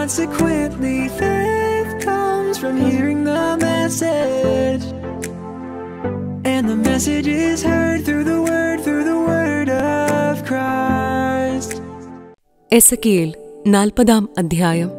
Consequently, faith comes from hearing the message. And the message is heard through the word, through the word of Christ. Ezekiel നാൽപ്പതാം അധ്യായം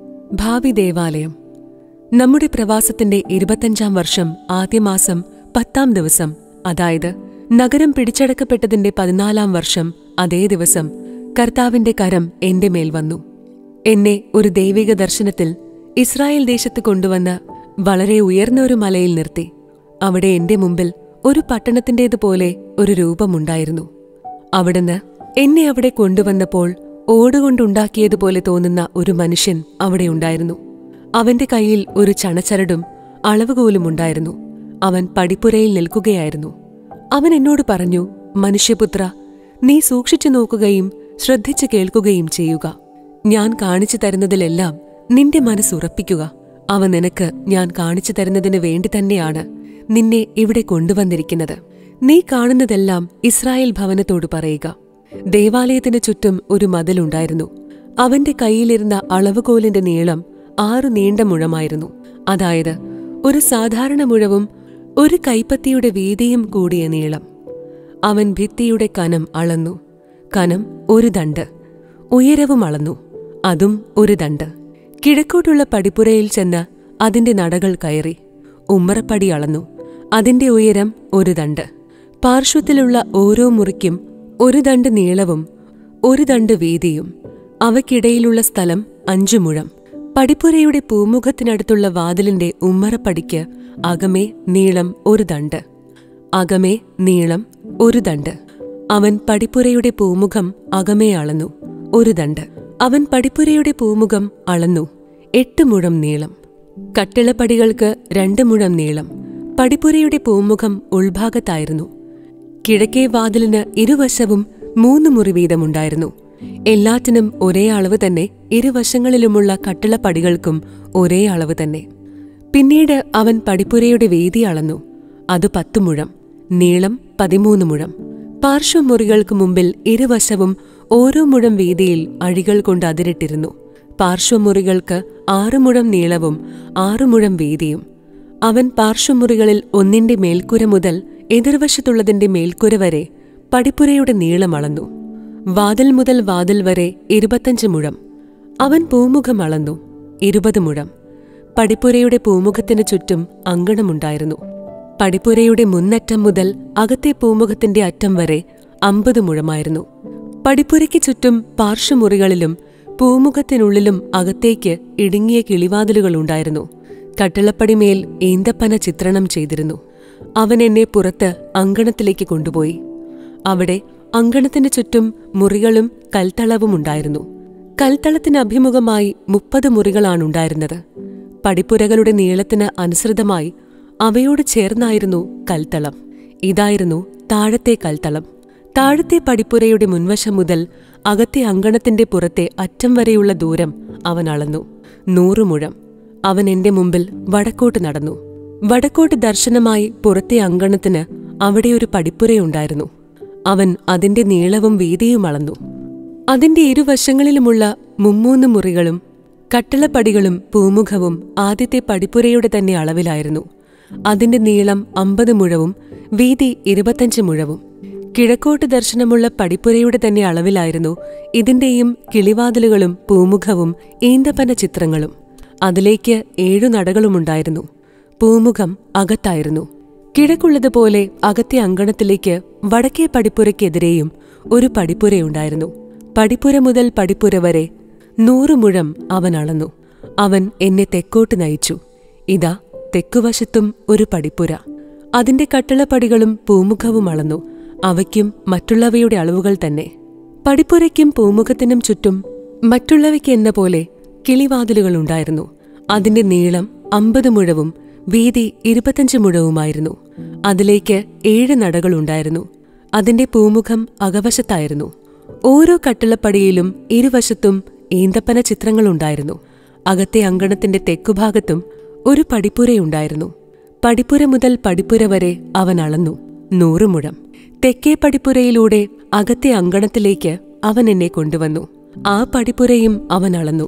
ഭാവി ദേവാലയം നമ്മുടെ പ്രവാസത്തിന്റെ ഇരുപത്തഞ്ചാം വർഷം ആദ്യ മാസം പത്താം ദിവസം അതായത് നഗരം പിടിച്ചടക്കപ്പെട്ടതിന്റെ പതിനാലാം വർഷം അതേ ദിവസം കർത്താവിന്റെ കരം എന്റെ മേൽ വന്നു എന്നെ ഒരു ദൈവിക ദർശനത്തിൽ ഇസ്രായേൽ ദേശത്ത് കൊണ്ടുവന്ന് വളരെ ഉയർന്ന ഒരു മലയിൽ നിർത്തി അവിടെ എന്റെ മുമ്പിൽ ഒരു പട്ടണത്തിന്റേതുപോലെ ഒരു രൂപമുണ്ടായിരുന്നു അവിടുന്ന് എന്നെ അവിടെ കൊണ്ടുവന്നപ്പോൾ ഓടുകൊണ്ടുണ്ടാക്കിയതുപോലെ തോന്നുന്ന ഒരു മനുഷ്യൻ അവിടെ ഉണ്ടായിരുന്നു അവന്റെ കയ്യിൽ ഒരു ചണച്ചരടും അളവുകോലും ഉണ്ടായിരുന്നു അവൻ പടിപ്പുരയിൽ നിൽക്കുകയായിരുന്നു അവൻ എന്നോട് പറഞ്ഞു മനുഷ്യപുത്ര നീ സൂക്ഷിച്ചു നോക്കുകയും ശ്രദ്ധിച്ചു കേൾക്കുകയും ചെയ്യുക ഞാൻ കാണിച്ചു തരുന്നതിലെല്ലാം നിന്റെ മനസ്സുറപ്പിക്കുക അവ നിനക്ക് ഞാൻ കാണിച്ചു തരുന്നതിന് വേണ്ടി തന്നെയാണ് നിന്നെ ഇവിടെ കൊണ്ടുവന്നിരിക്കുന്നത് നീ കാണുന്നതെല്ലാം ഇസ്രായേൽ ഭവനത്തോട് പറയുക ദേവാലയത്തിന് ചുറ്റും ഒരു മതിലുണ്ടായിരുന്നു അവന്റെ കയ്യിലിരുന്ന അളവുകോലിന്റെ നീളം ആറു നീണ്ട മുഴമായിരുന്നു അതായത് ഒരു സാധാരണ മുഴവും ഒരു കൈപ്പത്തിയുടെ വീതിയും കൂടിയ നീളം അവൻ ഭിത്തിയുടെ കനം അളന്നു കനം ഒരു ദണ്ട് ഉയരവും അളന്നു അതും ഒരു ദണ്ട് കിഴക്കോട്ടുള്ള പടിപ്പുരയിൽ ചെന്ന് അതിന്റെ നടകൾ കയറി ഉമ്മറപ്പടി അളന്നു അതിന്റെ ഉയരം ഒരു ദണ്ട് പാർശ്വത്തിലുള്ള ഓരോ മുറിക്കും ഒരു ദണ്ട് നീളവും ഒരു ദണ്ട് വീതിയും അവയ്ക്കിടയിലുള്ള സ്ഥലം അഞ്ചു മുഴം പടിപ്പുരയുടെ പൂമുഖത്തിനടുത്തുള്ള വാതിലിന്റെ ഉമ്മറപ്പടിക്ക് അകമേ നീളം ഒരു ദണ്ട് അകമേ നീളം ഒരു ദണ്ട് അവൻ പടിപ്പുരയുടെ പൂമുഖം അകമേ അളന്നു ഒരു ദണ്ട് അവൻ പടിപ്പുരയുടെ പൂമുഖം അളന്നു എട്ട് മുഴം നീളം കട്ടിളപ്പടികൾക്ക് രണ്ട് മുഴം നീളം പടിപ്പുരയുടെ പൂമുഖം ഉൾഭാഗത്തായിരുന്നു കിഴക്കേ വാതിലിന് ഇരുവശവും മൂന്ന് മുറി വീതമുണ്ടായിരുന്നു എല്ലാറ്റിനും ഒരേ അളവ് തന്നെ ഇരുവശങ്ങളിലുമുള്ള കട്ടിളപ്പടികൾക്കും ഒരേ അളവ് തന്നെ പിന്നീട് അവൻ പടിപ്പുരയുടെ വീതി അളന്നു അത് പത്തു മുഴം നീളം പതിമൂന്ന് മുഴം പാർശ്വമുറികൾക്ക് മുമ്പിൽ ഇരുവശവും ഓരോ മുഴം വീതിയിൽ അഴികൾ കൊണ്ട് അതിരിട്ടിരുന്നു പാർശ്വമുറികൾക്ക് ആറു മുഴം നീളവും ആറു മുഴം വീതിയും അവൻ പാർശ്വമുറികളിൽ ഒന്നിന്റെ മേൽക്കുര മുതൽ എതിർവശത്തുള്ളതിന്റെ മേൽക്കുര വരെ പടിപ്പുരയുടെ നീളം അളന്നു വാതിൽ മുതൽ വാതിൽ വരെ ഇരുപത്തഞ്ച് മുഴം അവൻ പൂമുഖം അളന്നു ഇരുപത് മുഴം പടിപ്പുരയുടെ പൂമുഖത്തിന് ചുറ്റും അങ്കണമുണ്ടായിരുന്നു പടിപ്പുരയുടെ മുന്നറ്റം മുതൽ അകത്തെ പൂമുഖത്തിന്റെ അറ്റം വരെ അമ്പത് മുഴമായിരുന്നു പടിപ്പുരയ്ക്ക് ചുറ്റും പാർശ്വമുറികളിലും പൂമുഖത്തിനുള്ളിലും അകത്തേക്ക് ഇടുങ്ങിയ കിളിവാതിലുകളുണ്ടായിരുന്നു കട്ടിളപ്പടിമേൽ ഈന്തപ്പന ചിത്രണം ചെയ്തിരുന്നു അവൻ എന്നെ പുറത്ത് അങ്കണത്തിലേക്ക് കൊണ്ടുപോയി അവിടെ അങ്കണത്തിന് ചുറ്റും മുറികളും കൽത്തളവും ഉണ്ടായിരുന്നു കൽത്തളത്തിന് അഭിമുഖമായി മുപ്പത് മുറികളാണുണ്ടായിരുന്നത് പടിപ്പുരകളുടെ നീളത്തിന് അനുസൃതമായി അവയോട് ചേർന്നായിരുന്നു കൽത്തളം ഇതായിരുന്നു താഴത്തെ കൽത്തളം താഴത്തെ പടിപ്പുരയുടെ മുൻവശം മുതൽ അകത്തെ അങ്കണത്തിന്റെ പുറത്തെ അറ്റം വരെയുള്ള ദൂരം അവൻ അളന്നു നൂറു മുഴം അവൻ എന്റെ മുമ്പിൽ വടക്കോട്ട് നടന്നു വടക്കോട്ട് ദർശനമായി പുറത്തെ അങ്കണത്തിന് അവിടെ ഒരു പടിപ്പുരയുണ്ടായിരുന്നു അവൻ അതിന്റെ നീളവും വീതിയും അളന്നു അതിന്റെ ഇരുവശങ്ങളിലുമുള്ള മുമ്മൂന്ന് മുറികളും കട്ടളപ്പടികളും പൂമുഖവും ആദ്യത്തെ പടിപ്പുരയുടെ തന്നെ അളവിലായിരുന്നു അതിന്റെ നീളം അമ്പത് മുഴവും വീതി ഇരുപത്തഞ്ച് മുഴവും കിഴക്കോട്ട് ദർശനമുള്ള പടിപ്പുരയുടെ തന്നെ അളവിലായിരുന്നു ഇതിന്റെയും കിളിവാതിലുകളും പൂമുഖവും ഈന്തപ്പന ചിത്രങ്ങളും അതിലേക്ക് ഏഴു നടകളുമുണ്ടായിരുന്നു പൂമുഖം അകത്തായിരുന്നു കിഴക്കുള്ളതുപോലെ അകത്തെ അങ്കണത്തിലേക്ക് വടക്കേ പടിപ്പുരയ്ക്കെതിരെയും ഒരു പടിപ്പുരയുണ്ടായിരുന്നു പടിപ്പുര മുതൽ പടിപ്പുര വരെ നൂറു മുഴം അവൻ അളന്നു അവൻ എന്നെ തെക്കോട്ട് നയിച്ചു ഇതാ തെക്കുവശത്തും ഒരു പടിപ്പുര അതിന്റെ കട്ടിളപ്പടികളും പൂമുഖവും അളന്നു അവയ്ക്കും മറ്റുള്ളവയുടെ അളവുകൾ തന്നെ പടിപ്പുരയ്ക്കും പൂമുഖത്തിനും ചുറ്റും മറ്റുള്ളവയ്ക്ക് എന്ന പോലെ കിളിവാതിലുകളുണ്ടായിരുന്നു അതിന്റെ നീളം അമ്പത് മുഴവും വീതി ഇരുപത്തഞ്ച് മുഴവുമായിരുന്നു അതിലേക്ക് ഏഴ് നടകളുണ്ടായിരുന്നു അതിന്റെ പൂമുഖം അകവശത്തായിരുന്നു ഓരോ കട്ടിളപ്പടിയിലും ഇരുവശത്തും ഈന്തപ്പന ചിത്രങ്ങളുണ്ടായിരുന്നു അകത്തെ അങ്കണത്തിന്റെ തെക്കുഭാഗത്തും ഒരു പടിപ്പുരയുണ്ടായിരുന്നു പടിപ്പുര മുതൽ പടിപ്പുര വരെ അവൻ അളന്നു നൂറ് മുഴം തെക്കേ പടിപ്പുരയിലൂടെ അകത്തെ അങ്കണത്തിലേക്ക് അവൻ എന്നെ കൊണ്ടുവന്നു ആ പടിപ്പുരയും അവൻ അളന്നു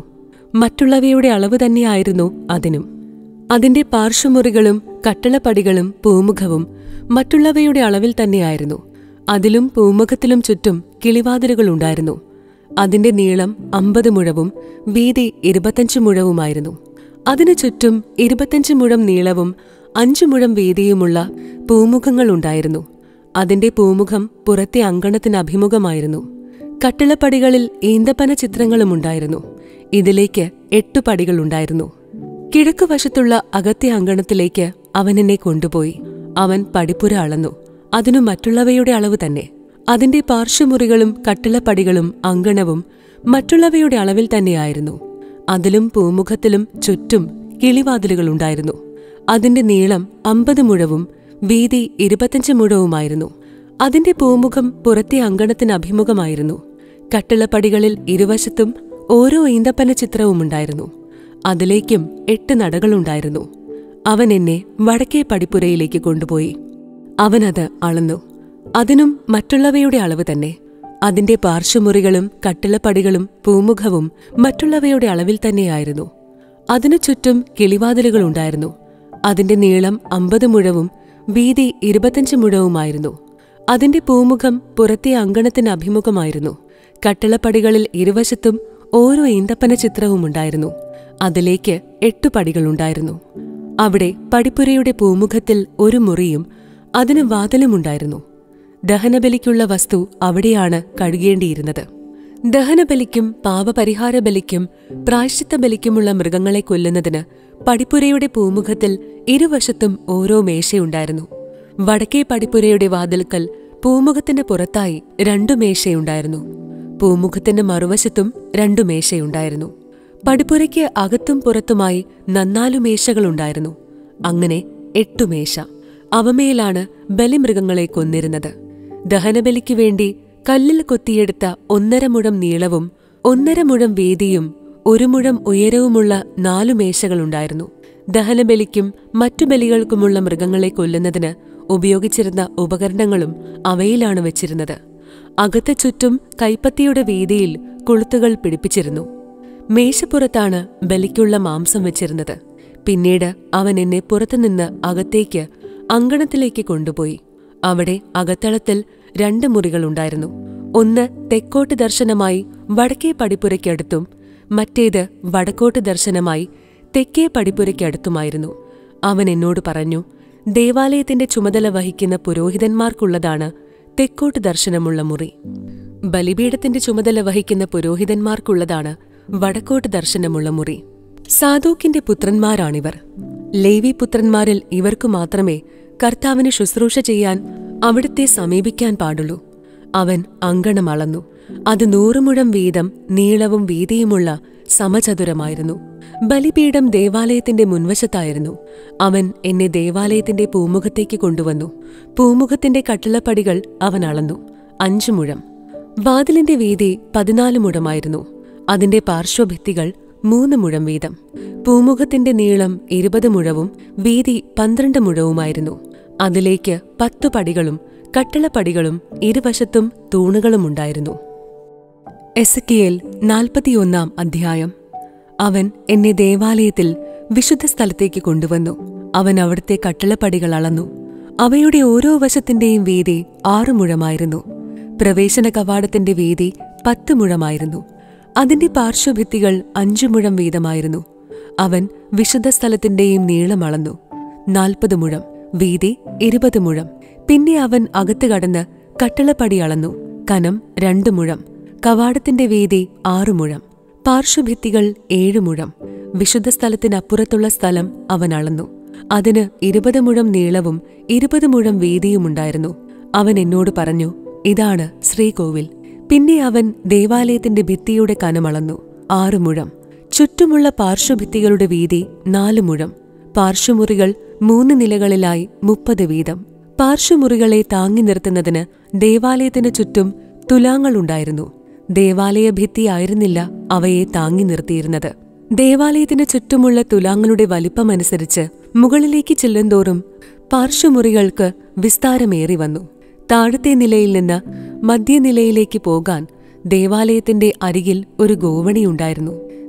മറ്റുള്ളവയുടെ അളവ് തന്നെയായിരുന്നു അതിനും അതിന്റെ പാർശ്വമുറികളും കട്ടളപ്പടികളും പൂമുഖവും മറ്റുള്ളവയുടെ അളവിൽ തന്നെയായിരുന്നു അതിലും പൂമുഖത്തിലും ചുറ്റും കിളിവാതിലുകളുണ്ടായിരുന്നു അതിന്റെ നീളം അമ്പത് മുഴവും വീതി ഇരുപത്തഞ്ച് മുഴവുമായിരുന്നു അതിനു ചുറ്റും ഇരുപത്തഞ്ച് മുഴം നീളവും അഞ്ചു മുഴം വീതിയുമുള്ള പൂമുഖങ്ങളുണ്ടായിരുന്നു അതിന്റെ പൂമുഖം പുറത്തെ അങ്കണത്തിന് അഭിമുഖമായിരുന്നു കട്ടിളപ്പടികളിൽ ഈന്തപ്പന ചിത്രങ്ങളുമുണ്ടായിരുന്നു ഇതിലേക്ക് എട്ടു പടികളുണ്ടായിരുന്നു കിഴക്കുവശത്തുള്ള അകത്തെ അങ്കണത്തിലേക്ക് അവൻ എന്നെ കൊണ്ടുപോയി അവൻ പടിപ്പുര അളന്നു അതിനു മറ്റുള്ളവയുടെ അളവ് തന്നെ അതിന്റെ പാർശ്വമുറികളും കട്ടിളപ്പടികളും അങ്കണവും മറ്റുള്ളവയുടെ അളവിൽ തന്നെയായിരുന്നു അതിലും പൂമുഖത്തിലും ചുറ്റും കിളിവാതിലുകളുണ്ടായിരുന്നു അതിന്റെ നീളം അമ്പത് മുഴവും വീതി ഇരുപത്തഞ്ച് മുഴവുമായിരുന്നു അതിന്റെ പൂമുഖം പുറത്തെ അങ്കണത്തിന് അഭിമുഖമായിരുന്നു കട്ടിളപ്പടികളിൽ ഇരുവശത്തും ഓരോ ഈന്തപ്പന ചിത്രവുമുണ്ടായിരുന്നു അതിലേക്കും എട്ട് നടകളുണ്ടായിരുന്നു അവൻ എന്നെ വടക്കേ പടിപ്പുരയിലേക്ക് കൊണ്ടുപോയി അവനത് അളന്നു അതിനും മറ്റുള്ളവയുടെ അളവ് തന്നെ അതിന്റെ പാർശ്വമുറികളും കട്ടിളപ്പടികളും പൂമുഖവും മറ്റുള്ളവയുടെ അളവിൽ തന്നെയായിരുന്നു അതിനു ചുറ്റും കിളിവാതിലുകളുണ്ടായിരുന്നു അതിന്റെ നീളം അമ്പത് മുഴവും വീതി ഇരുപത്തഞ്ച് മുഴവുമായിരുന്നു അതിന്റെ പൂമുഖം പുറത്തെ അങ്കണത്തിന് അഭിമുഖമായിരുന്നു കട്ടിളപ്പടികളിൽ ഇരുവശത്തും ഓരോ ഈന്തപ്പന ചിത്രവുമുണ്ടായിരുന്നു അതിലേക്ക് എട്ടു പടികളുണ്ടായിരുന്നു അവിടെ പടിപ്പുരയുടെ പൂമുഖത്തിൽ ഒരു മുറിയും അതിന് വാതിലുമുണ്ടായിരുന്നു ദഹനബലിക്കുള്ള വസ്തു അവിടെയാണ് കഴുകേണ്ടിയിരുന്നത് ദഹനബലിക്കും പാപപരിഹാര ബലിക്കും പ്രായശ്ചിത്ത ബലിക്കുമുള്ള മൃഗങ്ങളെ കൊല്ലുന്നതിന് പടിപ്പുരയുടെ പൂമുഖത്തിൽ ഇരുവശത്തും ഓരോ മേശയുണ്ടായിരുന്നു വടക്കേ പടിപ്പുരയുടെ വാതിൽക്കൽ പൂമുഖത്തിന്റെ പുറത്തായി രണ്ടു മേശയുണ്ടായിരുന്നു പൂമുഖത്തിന്റെ മറുവശത്തും രണ്ടു മേശയുണ്ടായിരുന്നു പടിപ്പുരയ്ക്ക് അകത്തും പുറത്തുമായി നന്നാലു മേശകളുണ്ടായിരുന്നു അങ്ങനെ എട്ടു മേശ അവമേലാണ് ബലിമൃഗങ്ങളെ കൊന്നിരുന്നത് ദഹനബലിക്കു വേണ്ടി കല്ലിൽ കൊത്തിയെടുത്ത ഒന്നര മുഴം നീളവും ഒന്നര മുഴം വീതിയും ഒരു മുഴം ഉയരവുമുള്ള നാലു മേശകളുണ്ടായിരുന്നു ദഹനബലിക്കും മറ്റു ബലികൾക്കുമുള്ള മൃഗങ്ങളെ കൊല്ലുന്നതിന് ഉപയോഗിച്ചിരുന്ന ഉപകരണങ്ങളും അവയിലാണ് വെച്ചിരുന്നത് അകത്ത് ചുറ്റും കൈപ്പത്തിയുടെ വീതിയിൽ കൊളുത്തുകൾ പിടിപ്പിച്ചിരുന്നു മേശപ്പുറത്താണ് ബലിക്കുള്ള മാംസം വെച്ചിരുന്നത് പിന്നീട് അവൻ എന്നെ പുറത്തുനിന്ന് അകത്തേക്ക് അങ്കണത്തിലേക്ക് കൊണ്ടുപോയി അവിടെ അകത്തളത്തിൽ രണ്ട് മുറികളുണ്ടായിരുന്നു ഒന്ന് തെക്കോട്ട് ദർശനമായി വടക്കേ പടിപ്പുരയ്ക്കടുത്തും മറ്റേത് വടക്കോട്ട് ദർശനമായി തെക്കേ പടിപ്പുരയ്ക്കടുത്തുമായിരുന്നു അവൻ എന്നോട് പറഞ്ഞു ദേവാലയത്തിന്റെ ചുമതല വഹിക്കുന്ന പുരോഹിതന്മാർക്കുള്ളതാണ് തെക്കോട്ട് ദർശനമുള്ള മുറി ബലിപീഠത്തിന്റെ ചുമതല വഹിക്കുന്ന പുരോഹിതന്മാർക്കുള്ളതാണ് വടക്കോട്ട് ദർശനമുള്ള മുറി സാധൂക്കിന്റെ പുത്രന്മാരാണിവർ ലേവി പുത്രന്മാരിൽ ഇവർക്കു മാത്രമേ കർത്താവിന് ശുശ്രൂഷ ചെയ്യാൻ അവിടുത്തെ സമീപിക്കാൻ പാടുള്ളൂ അവൻ അങ്കണം അളന്നു അത് നൂറുമുഴം വീതം നീളവും വീതിയുമുള്ള സമചതുരമായിരുന്നു ബലിപീഠം ദേവാലയത്തിന്റെ മുൻവശത്തായിരുന്നു അവൻ എന്നെ ദേവാലയത്തിന്റെ പൂമുഖത്തേക്ക് കൊണ്ടുവന്നു പൂമുഖത്തിന്റെ കട്ടിളപ്പടികൾ അവൻ അളന്നു അഞ്ചു മുഴം വാതിലിന്റെ വീതി പതിനാല് മുഴമായിരുന്നു അതിന്റെ പാർശ്വഭിത്തികൾ മൂന്ന് മുഴം വീതം പൂമുഖത്തിന്റെ നീളം ഇരുപത് മുഴവും വീതി പന്ത്രണ്ട് മുഴവുമായിരുന്നു അതിലേക്ക് പത്തു പടികളും കട്ടിളപ്പടികളും ഇരുവശത്തും തൂണുകളുമുണ്ടായിരുന്നു എസക്കിയേൽ നാൽപ്പത്തിയൊന്നാം അധ്യായം അവൻ എന്നെ ദേവാലയത്തിൽ വിശുദ്ധ സ്ഥലത്തേക്ക് കൊണ്ടുവന്നു അവൻ അവിടുത്തെ കട്ടിളപ്പടികൾ അളന്നു അവയുടെ ഓരോ വശത്തിന്റെയും വീതി ആറു മുഴമായിരുന്നു പ്രവേശന കവാടത്തിന്റെ വീതി പത്ത് മുഴമായിരുന്നു അതിന്റെ പാർശ്വഭിത്തികൾ അഞ്ചു മുഴം വീതമായിരുന്നു അവൻ വിശുദ്ധ സ്ഥലത്തിന്റെയും നീളം അളന്നു നാൽപ്പത് മുഴം വീതി ഇരുപത് മുഴം പിന്നെ അവൻ അകത്ത് കടന്ന് കട്ടിളപ്പടി അളന്നു കനം രണ്ടു മുഴം കവാടത്തിന്റെ വീതി ആറു മുഴം പാർശ്വഭിത്തികൾ ഏഴു മുഴം വിശുദ്ധ സ്ഥലത്തിനപ്പുറത്തുള്ള സ്ഥലം അവൻ അളന്നു അതിന് ഇരുപത് മുഴം നീളവും ഇരുപത് മുഴം വീതിയുമുണ്ടായിരുന്നു അവൻ എന്നോട് പറഞ്ഞു ഇതാണ് ശ്രീകോവിൽ പിന്നെ അവൻ ദേവാലയത്തിന്റെ ഭിത്തിയുടെ കനമളന്നു ആറു മുഴം ചുറ്റുമുള്ള പാർശ്വഭിത്തികളുടെ വീതി നാലു മുഴം പാർശ്വമുറികൾ മൂന്ന് നിലകളിലായി മുപ്പത് വീതം പാർശ്വമുറികളെ താങ്ങി നിർത്തുന്നതിന് ദേവാലയത്തിന് ചുറ്റും തുലാങ്ങളുണ്ടായിരുന്നു ദേവാലയ ഭിത്തിയായിരുന്നില്ല അവയെ താങ്ങി നിർത്തിയിരുന്നത് ദേവാലയത്തിന് ചുറ്റുമുള്ള തുലാങ്ങളുടെ വലിപ്പമനുസരിച്ച് മുകളിലേക്ക് ചെല്ലുന്തോറും പാർശ്വമുറികൾക്ക് വിസ്താരമേറി വന്നു താഴത്തെ നിലയിൽ നിന്ന് മധ്യനിലയിലേക്ക് പോകാൻ ദേവാലയത്തിന്റെ അരികിൽ ഒരു ഗോവണിയുണ്ടായിരുന്നു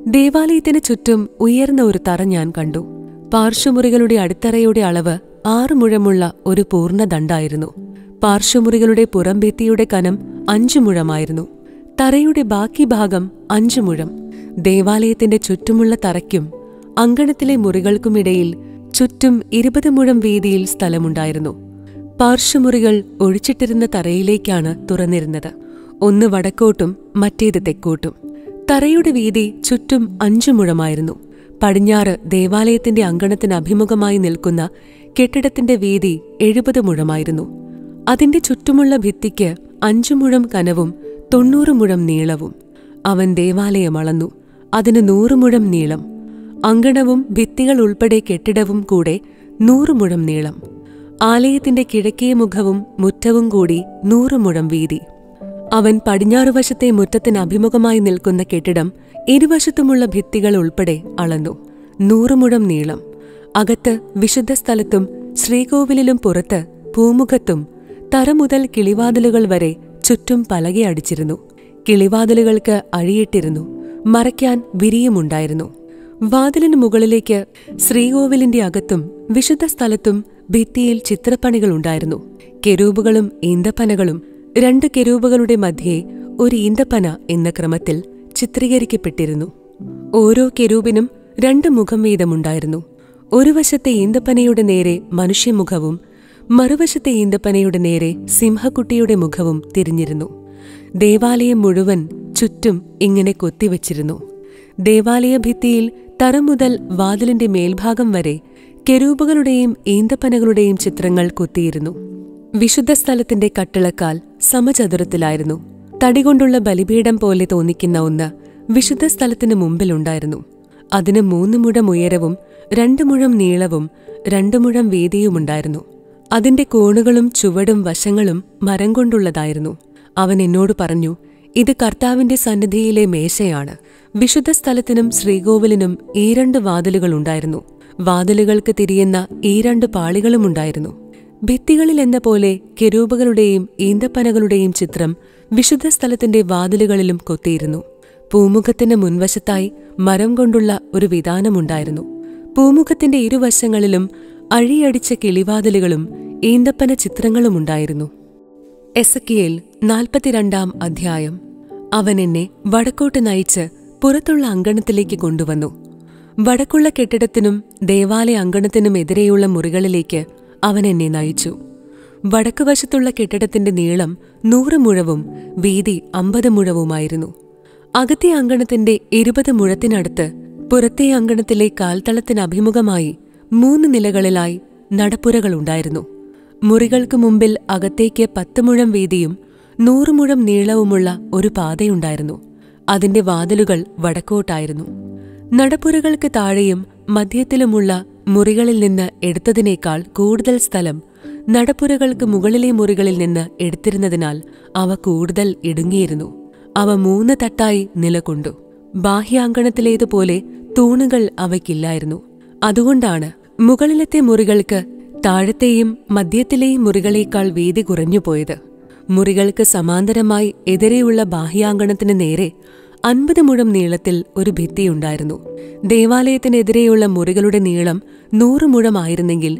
ദേവാലയത്തിന് ചുറ്റും ഉയർന്ന ഒരു തറ ഞാൻ കണ്ടു പാർശ്വമുറികളുടെ അടിത്തറയുടെ അളവ് ആറു മുഴമുള്ള ഒരു പൂർണ്ണ ദണ്ടായിരുന്നു പാർശ്വമുറികളുടെ പുറംഭിത്തിയുടെ കനം അഞ്ചു മുഴമായിരുന്നു തറയുടെ ബാക്കി ഭാഗം അഞ്ചു മുഴം ദേവാലയത്തിന്റെ ചുറ്റുമുള്ള തറയ്ക്കും അങ്കണത്തിലെ മുറികൾക്കുമിടയിൽ ചുറ്റും ഇരുപത് മുഴം വീതിയിൽ സ്ഥലമുണ്ടായിരുന്നു പാർശ്വമുറികൾ ഒഴിച്ചിട്ടിരുന്ന തറയിലേക്കാണ് തുറന്നിരുന്നത് ഒന്ന് വടക്കോട്ടും മറ്റേത് തെക്കോട്ടും തറയുടെ വീതി ചുറ്റും അഞ്ചു മുഴമായിരുന്നു പടിഞ്ഞാറ് ദേവാലയത്തിന്റെ അങ്കണത്തിന് അഭിമുഖമായി നിൽക്കുന്ന കെട്ടിടത്തിന്റെ വീതി എഴുപത് മുഴമായിരുന്നു അതിന്റെ ചുറ്റുമുള്ള ഭിത്തിക്ക് അഞ്ചു മുഴം കനവും തൊണ്ണൂറ് മുഴം നീളവും അവൻ ദേവാലയം അളന്നു അതിന് നൂറ് മുഴം നീളം അങ്കണവും ഭിത്തികൾ ഉൾപ്പെടെ കെട്ടിടവും കൂടെ നൂറ് മുഴം നീളം ആലയത്തിന്റെ കിഴക്കേ മുഖവും മുറ്റവും കൂടി നൂറ് മുഴം വീതി അവൻ പടിഞ്ഞാറുവശത്തെ മുറ്റത്തിന് അഭിമുഖമായി നിൽക്കുന്ന കെട്ടിടം ഇരുവശത്തുമുള്ള ഭിത്തികൾ ഉൾപ്പെടെ അളന്നു നൂറ് മുഴം നീളം അകത്ത് വിശുദ്ധ സ്ഥലത്തും ശ്രീകോവിലിലും പുറത്ത് പൂമുഖത്തും തറ മുതൽ കിളിവാതിലുകൾ വരെ ചുറ്റും പലകയടിച്ചിരുന്നു കിളിവാതിലുകൾക്ക് അഴിയിട്ടിരുന്നു മറയ്ക്കാൻ വിരിയുമുണ്ടായിരുന്നു വാതിലിന് മുകളിലേക്ക് ശ്രീകോവിലിന്റെ അകത്തും വിശുദ്ധ സ്ഥലത്തും ഭിത്തിയിൽ ചിത്രപ്പണികളുണ്ടായിരുന്നു കെരൂബുകളും ഈന്തപ്പനകളും രണ്ട് കെരൂബുകളുടെ മധ്യേ ഒരു ഈന്തപ്പന എന്ന ക്രമത്തിൽ ചിത്രീകരിക്കപ്പെട്ടിരുന്നു ഓരോ കെരൂബിനും രണ്ട് മുഖം വീതമുണ്ടായിരുന്നു ഒരു വശത്തെ ഈന്തപ്പനയുടെ നേരെ മനുഷ്യമുഖവും മറുവശത്തെ ഈന്തപ്പനയുടെ നേരെ സിംഹക്കുട്ടിയുടെ മുഖവും തിരിഞ്ഞിരുന്നു ദേവാലയം മുഴുവൻ ചുറ്റും ഇങ്ങനെ കൊത്തിവച്ചിരുന്നു ദേവാലയ ഭിത്തിയിൽ തറ മുതൽ വാതിലിന്റെ മേൽഭാഗം വരെ കെരൂബുകളുടെയും ഈന്തപ്പനകളുടെയും ചിത്രങ്ങൾ കൊത്തിയിരുന്നു വിശുദ്ധ സ്ഥലത്തിന്റെ കട്ടിളക്കാൽ സമചതുരത്തിലായിരുന്നു തടികൊണ്ടുള്ള ബലിപീഠം പോലെ തോന്നിക്കുന്ന ഒന്ന് വിശുദ്ധ സ്ഥലത്തിന് മുമ്പിലുണ്ടായിരുന്നു അതിന് മൂന്ന് മുഴം ഉയരവും രണ്ടു മുഴം നീളവും രണ്ടു മുഴം വീതിയുമുണ്ടായിരുന്നു അതിന്റെ കോണുകളും ചുവടും വശങ്ങളും മരം കൊണ്ടുള്ളതായിരുന്നു അവൻ എന്നോട് പറഞ്ഞു ഇത് കർത്താവിന്റെ സന്നിധിയിലെ മേശയാണ് വിശുദ്ധ സ്ഥലത്തിനും ശ്രീകോവിലിനും ഈ രണ്ട് വാതിലുകളുണ്ടായിരുന്നു വാതിലുകൾക്ക് തിരിയുന്ന ഈ രണ്ട് പാളികളുമുണ്ടായിരുന്നു ഭിത്തികളിൽ എന്ന പോലെ കെരൂബുകളുടെയും ഈന്തപ്പനകളുടെയും ചിത്രം വിശുദ്ധ സ്ഥലത്തിന്റെ വാതിലുകളിലും കൊത്തിയിരുന്നു പൂമുഖത്തിന് മുൻവശത്തായി മരം കൊണ്ടുള്ള ഒരു വിധാനമുണ്ടായിരുന്നു പൂമുഖത്തിന്റെ ഇരുവശങ്ങളിലും അഴിയടിച്ച കിളിവാതിലുകളും ഈന്തപ്പന ചിത്രങ്ങളുമുണ്ടായിരുന്നു എസക്കിയേൽ നാൽപ്പത്തിരണ്ടാം അധ്യായം അവൻ എന്നെ വടക്കോട്ട് നയിച്ച് പുറത്തുള്ള അങ്കണത്തിലേക്ക് കൊണ്ടുവന്നു വടക്കുള്ള കെട്ടിടത്തിനും ദേവാലയ അങ്കണത്തിനും എതിരെയുള്ള മുറികളിലേക്ക് അവൻ എന്നെ നയിച്ചു വടക്കുവശത്തുള്ള കെട്ടിടത്തിന്റെ നീളം നൂറ് മുഴവും വീതി അമ്പത് മുഴവുമായിരുന്നു അകത്തെ അങ്കണത്തിന്റെ ഇരുപത് മുഴത്തിനടുത്ത് പുറത്തെ അങ്കണത്തിലെ കാൽത്തളത്തിന് അഭിമുഖമായി മൂന്ന് നിലകളിലായി നടപ്പുരകളുണ്ടായിരുന്നു മുറികൾക്ക് മുമ്പിൽ അകത്തേക്ക് പത്ത് മുഴം വീതിയും നൂറ് മുഴം നീളവുമുള്ള ഒരു പാതയുണ്ടായിരുന്നു അതിന്റെ വാതിലുകൾ വടക്കോട്ടായിരുന്നു നടപ്പുരകൾക്ക് താഴെയും മധ്യത്തിലുമുള്ള മുറികളിൽ നിന്ന് എടുത്തതിനേക്കാൾ കൂടുതൽ സ്ഥലം നടപ്പുരകൾക്ക് മുകളിലെ മുറികളിൽ നിന്ന് എടുത്തിരുന്നതിനാൽ അവ കൂടുതൽ ഇടുങ്ങിയിരുന്നു അവ മൂന്ന് തട്ടായി നിലകൊണ്ടു ബാഹ്യാങ്കണത്തിലേതുപോലെ തൂണുകൾ അവയ്ക്കില്ലായിരുന്നു അതുകൊണ്ടാണ് മുകളിലത്തെ മുറികൾക്ക് താഴത്തെയും മധ്യത്തിലെയും മുറികളേക്കാൾ വീതി കുറഞ്ഞുപോയത് മുറികൾക്ക് സമാന്തരമായി എതിരെയുള്ള ബാഹ്യാങ്കണത്തിന് നേരെ അൻപത് മുഴം നീളത്തിൽ ഒരു ഭിത്തിയുണ്ടായിരുന്നു ദേവാലയത്തിനെതിരെയുള്ള മുറികളുടെ നീളം നൂറ് മുഴമായിരുന്നെങ്കിൽ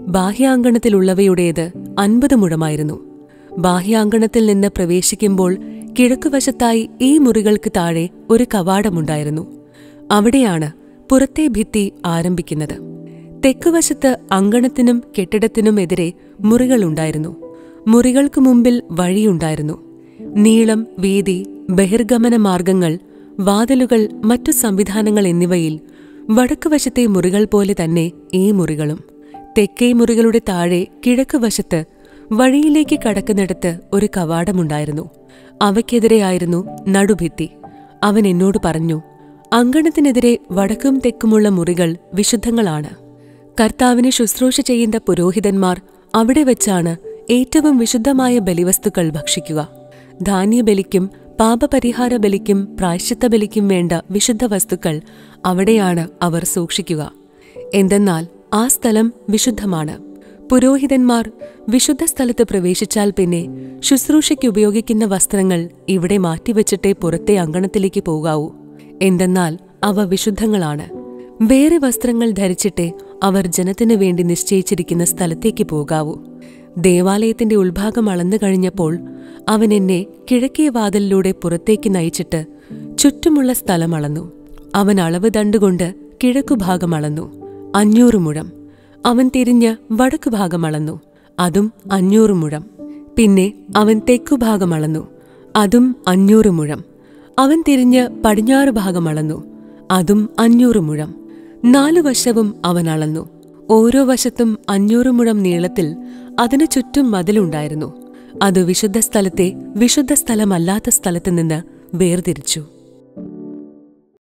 ബാഹ്യാങ്കണത്തിലുള്ളവയുടേത് അൻപത് മുഴമായിരുന്നു ബാഹ്യാങ്കണത്തിൽ നിന്ന് പ്രവേശിക്കുമ്പോൾ കിഴക്കുവശത്തായി ഈ മുറികൾക്ക് താഴെ ഒരു കവാടമുണ്ടായിരുന്നു അവിടെയാണ് പുറത്തെ ഭിത്തി ആരംഭിക്കുന്നത് തെക്കുവശത്ത് അങ്കണത്തിനും കെട്ടിടത്തിനും എതിരെ മുറികളുണ്ടായിരുന്നു മുറികൾക്ക് മുമ്പിൽ വഴിയുണ്ടായിരുന്നു നീളം വീതി ബഹിർഗമന മാർഗങ്ങൾ വാതിലുകൾ മറ്റു സംവിധാനങ്ങൾ എന്നിവയിൽ വടക്കുവശത്തെ മുറികൾ പോലെ തന്നെ ഈ മുറികളും തെക്കേ മുറികളുടെ താഴെ കിഴക്കുവശത്ത് വഴിയിലേക്ക് കടക്കുന്നിടത്ത് ഒരു കവാടമുണ്ടായിരുന്നു അവയ്ക്കെതിരെയായിരുന്നു നടുഭിത്തി അവൻ എന്നോട് പറഞ്ഞു അങ്കണത്തിനെതിരെ വടക്കും തെക്കുമുള്ള മുറികൾ വിശുദ്ധങ്ങളാണ് കർത്താവിനെ ശുശ്രൂഷ ചെയ്യുന്ന പുരോഹിതന്മാർ അവിടെ വെച്ചാണ് ഏറ്റവും വിശുദ്ധമായ ബലിവസ്തുക്കൾ ഭക്ഷിക്കുക ധാന്യബലിക്കും പാപപരിഹാര ബലിക്കും പ്രായശ്ചിത്ത ബലിക്കും വേണ്ട വിശുദ്ധ വസ്തുക്കൾ അവിടെയാണ് അവർ സൂക്ഷിക്കുക എന്തെന്നാൽ ആ സ്ഥലം വിശുദ്ധമാണ് പുരോഹിതന്മാർ വിശുദ്ധ സ്ഥലത്ത് പ്രവേശിച്ചാൽ പിന്നെ ശുശ്രൂഷയ്ക്ക് ഉപയോഗിക്കുന്ന വസ്ത്രങ്ങൾ ഇവിടെ മാറ്റിവെച്ചിട്ടേ പുറത്തെ അങ്കണത്തിലേക്ക് പോകാവൂ എന്തെന്നാൽ അവ വിശുദ്ധങ്ങളാണ് വേറെ വസ്ത്രങ്ങൾ ധരിച്ചിട്ടേ അവർ ജനത്തിനു വേണ്ടി നിശ്ചയിച്ചിരിക്കുന്ന സ്ഥലത്തേക്ക് പോകാവൂ ദേവാലയത്തിന്റെ ഉൾഭാഗം അളന്നു കഴിഞ്ഞപ്പോൾ അവൻ എന്നെ കിഴക്കേ വാതിലിലൂടെ പുറത്തേക്ക് നയിച്ചിട്ട് ചുറ്റുമുള്ള സ്ഥലം അളന്നു അവൻ അളവ് ദണ്ടുകൊണ്ട് കിഴക്കുഭാഗം അളന്നു അഞ്ഞൂറ് മുഴം അവൻ തിരിഞ്ഞ് വടക്കുഭാഗം അളന്നു അതും അഞ്ഞൂറ് മുഴം പിന്നെ അവൻ തെക്കുഭാഗം അളന്നു അതും അഞ്ഞൂറ് മുഴം അവൻ തിരിഞ്ഞ് പടിഞ്ഞാറ് ഭാഗം അളന്നു അതും അഞ്ഞൂറ് മുഴം നാലു വശവും അവൻ അളന്നു ഓരോ വശത്തും അഞ്ഞൂറ് മുഴം നീളത്തിൽ അതിനു ചുറ്റും മതിലുണ്ടായിരുന്നു അത് വിശുദ്ധ സ്ഥലത്തെ വിശുദ്ധ സ്ഥലമല്ലാത്ത സ്ഥലത്ത് നിന്ന് വേർതിരിച്ചു